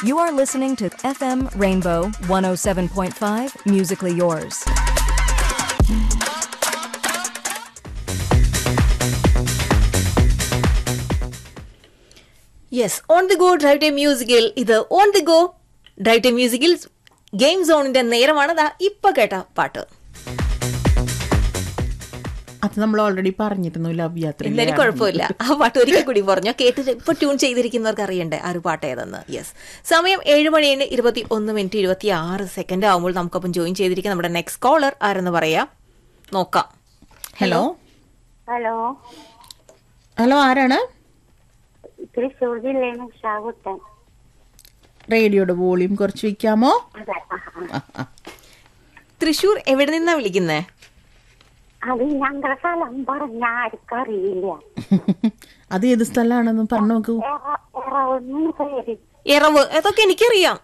You are listening to FM Rainbow 107.5 Musically Yours. Yes on the go drive time മ്യൂസിക്കിൽ ഇത് on the go drive time മ്യൂസിക്കിൽ game സോണിന്റെ നേരമാണ് ദാ ഇപ്പൊ കേട്ട പാട്ട് അത് നമ്മൾ ഓൾറെഡി പറഞ്ഞിരുന്നു ലവ് യാത്ര എന്തായാലും കുഴപ്പമില്ല ആ പാട്ട് ഒരിക്കൽ കൂടി പറഞ്ഞോ കേട്ടിട്ട് ഇപ്പൊ ട്യൂൺ ചെയ്തിരിക്കുന്നവർക്ക് അറിയണ്ടേ ആ ഒരു പാട്ട് ഏതെന്ന് യെസ് സമയം ഏഴ് മണിന് ഇരുപത്തി ഒന്ന് മിനിറ്റ് ഇരുപത്തി ആറ് സെക്കൻഡ് ആകുമ്പോൾ നമുക്കൊപ്പം ജോയിൻ ചെയ്തിരിക്കുന്ന നമ്മുടെ നെക്സ്റ്റ് കോളർ ആരെന്ന് പറയാം നോക്കാം ഹലോ ഹലോ ഹലോ ആരാണ് തൃശ്ശൂർ ജില്ലയിൽ നിന്ന് ഷാകുട്ടൻ റേഡിയോയുടെ വോളിയം കുറച്ച് വെക്കാമോ അതെ ആ, ആ. ആ, ആ. തൃശൂർ എവിടെ നിന്നാ വിളിക്കുന്നേ അത് ഞങ്ങളുടെ സ്ഥലം പറഞ്ഞ ആർക്കറിയില്ല അത് ഏത് സ്ഥലമാണെന്ന് പറഞ്ഞു നോക്കൂ എറ- എറവന്ന് പേര് ഇറവ് അതൊക്കെ എനിക്കറിയാം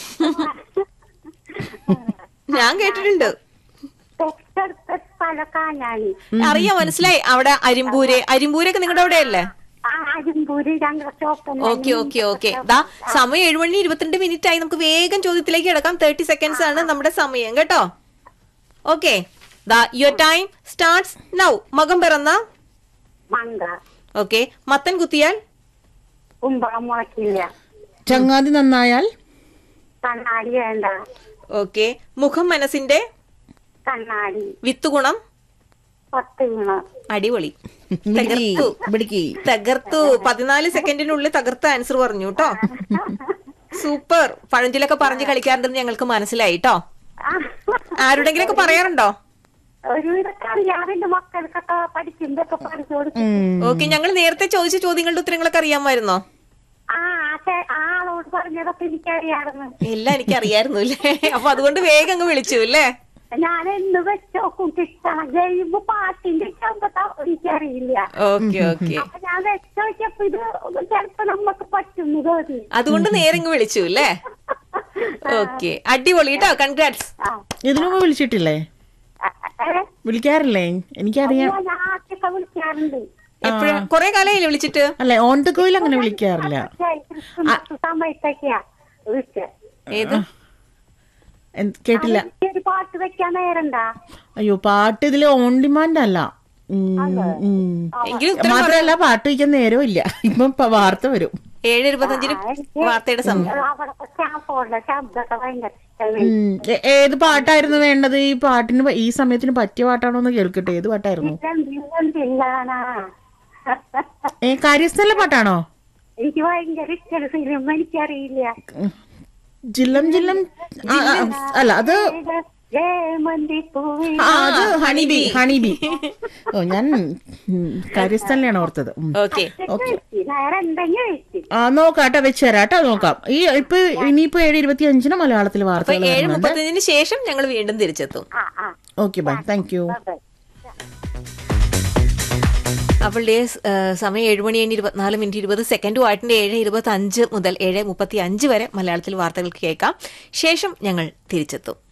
ഞാൻ കേട്ടിട്ടുണ്ട് തെറ്റെടുത്ത സ്ഥല കാഞ്ഞാണി അറിയാം മനസ്സിലായി അവിടെ അരിമ്പൂര് അരിമ്പൂരൊക്കെ നിങ്ങളുടെ അവിടെയല്ലേ ആ അരിമ്പൂര് ഞങ്ങളുടെ ഷോപ്പ് ഓക്കെ ഓക്കെ ഓക്കെ ദാ സമയം ഏഴ് മണി ഇരുപത്തിരണ്ട് മിനിറ്റ് ആയി നമുക്ക് വേഗം ചോദ്യത്തിലേക്ക് കിടക്കാം തേർട്ടി സെക്കൻഡ്സ് ആണ് നമ്മുടെ സമയം കേട്ടോ ഓക്കെ ദാ യുവർ ടൈം സ്റ്റാർട്ട്സ് നൗ മകം പിറന്ന മങ്ക ഓക്കെ മത്തൻ കുത്തിയാൽ കുമ്പളം മുളക്കില്ല ചങ്ങാതി നന്നായാൽ കണ്ണാടി വേണ്ട ഓക്കെ മുഖം മനസ്സിന്റെ കണ്ണാടി വിത്തുഗുണം പത്ത് വീണ അടിപൊളി മിടുക്കി, തകർത്തു മിടുക്കി. തകർത്തു പതിനാല് സെക്കൻഡിനുള്ളിൽ തകർത്ത ആൻസർ പറഞ്ഞു കേട്ടോ സൂപ്പർ പഴഞ്ചിലൊക്കെ പറഞ്ഞ് കളിക്കാറുണ്ടെന്ന് ഞങ്ങൾക്ക് മനസ്സിലായി കേട്ടോ ആരുടെങ്കിലൊക്കെ പറയാറുണ്ടോ ഒരു ഇതൊക്കെ അറിയാതെ മക്കൾക്കൊക്കെ പഠിക്കുമ്പൊക്കെ പഠിച്ചു കൊടുക്കും ഉം. ഓക്കെ ഞങ്ങൾ നേരത്തെ ചോദിച്ച ചോദ്യങ്ങളുടെ ഉത്തരങ്ങളൊക്കെ അറിയാമായിരുന്നോ ആ ആ ചേ- ആ ആളോട് പറഞ്ഞതൊക്കെ എനിക്കറിയാമായിരുന്നു എല്ലാം എനിക്ക് അറിയായിരുന്നു അല്ലേ അപ്പൊ അതുകൊണ്ട് വേഗം അങ്ങ് വിളിച്ചു അല്ലേ ഞാൻ എന്ന് വെച്ചോക്കും കിട്ടണം കഴിയുമ്പോ പാട്ടിന്റെ ശബ്ദത്തെ എനിക്കറിയില്ല ഓക്കെ ഓക്കെ അപ്പൊ ഞാൻ വെച്ചോക്കിയപ്പോ ഇത് ചിലപ്പോ നമുക്ക് പറ്റുന്നു തോന്നി അതുകൊണ്ട് നേരെ ഇങ്ങ് വിളിച്ചു അല്ലേ ഓക്കെ അടിപൊളി കേട്ടോ കൺഗ്രാറ്റ്സ് ആ. ഇതിനു മുമ്പ് വിളിച്ചിട്ടില്ലേ ആ, ഏ? വിളിക്കാറില്ലേ എനിക്കറിയാം ഞാൻ ആദ്യമൊക്കെ വിളിക്കാറുണ്ട് എപ്പോഴും കൊറേ കാലമായില്ലേ വിളിച്ചിട്ട് അല്ലെ ഓൺ ദ ഗോയിൽ അങ്ങനെ വിളിക്കാറില്ല പക്ഷേ ക്രിസ്മസ് സമയത്തൊക്കെയാ വിളിച്ചത് ഏത് എന്ത്- കേട്ടില്ല ഒരു പാട്ട് വെക്കാൻ നേരണ്ടാ അയ്യോ പാട്ട് ഇതില് ഓൺ ഡിമാൻഡ് അല്ല ഉം, ഉം. എങ്കിലും ഉത്തരം മാത്രല്ല പാട്ട് വയ്ക്കാൻ നേരമില്ല ഇപ്പം പ- വാർത്ത വരും ഏഴ് ഇരുപത്തഞ്ചിന് വാർത്തയുടെ സമയം അവിടെ സ്റ്റാഫോളുടെ ശബ്ദമൊക്കെ ഭയങ്കര ഇഷ്ടമാണ്. ഉം. ഏ- ഏത് പാട്ടായിരുന്നു വേണ്ടത് ഈ പാട്ടിന് പ- ഈ സമയത്തിന് പറ്റിയ പാട്ടാണോ എന്ന് കേൾക്കട്ടെ ഏത് പാട്ടായിരുന്നു എന്തിനാ ഏ കാര്യസ്ഥല പാട്ടാണോ എനിക്ക് ഭയങ്കര ഇഷ്ടമാണ് ഫിലിം എനിക്കറിയില്ല ഉം. ജില്ലം ജില്ലം ആ, ആ, അല്ല അത് ജയമന്തി പൂവി ആ, അത് ഹണിബി ഹണിബി ഓ ഞാൻ കാര്യസ്ഥലാണ് ഓർത്തത് ഉം. ഓക്കെ നേരെ എന്തെങ്കിലും വെച്ച് ആ നോക്കാട്ടെ വെച്ചുതരാട്ടോ നോക്കാം ഈ ഇപ്പൊ ഇനിയിപ്പോ ഏഴ് ഇരുപത്തി അഞ്ചിന് മലയാളത്തിൽ അപ്പൊ വാർത്തകൾ ഏഴ് വരുന്നുണ്ട് മുപ്പത്തഞ്ചിന് ശേഷം ഞങ്ങൾ വീണ്ടും തിരിച്ചെത്തും ആ ആ ഓക്കെ ബൈ താങ്ക് യു അതെ അവളുടെ ഏഹ്, സമയം ഏഴ് മണി കഴിഞ്ഞ് ഇരുപത്തിനാല് മിനിറ്റ് ഇരുപത് സെക്കൻഡും ആയിട്ടുണ്ട് ഏഴ് ഇരുപത്തി അഞ്ച് മുതൽ ഏഴ് മുപ്പത്തി അഞ്ച് വരെ മലയാളത്തിൽ വാർത്തകൾ കേൾക്കാം ശേഷം ഞങ്ങൾ തിരിച്ചെത്തും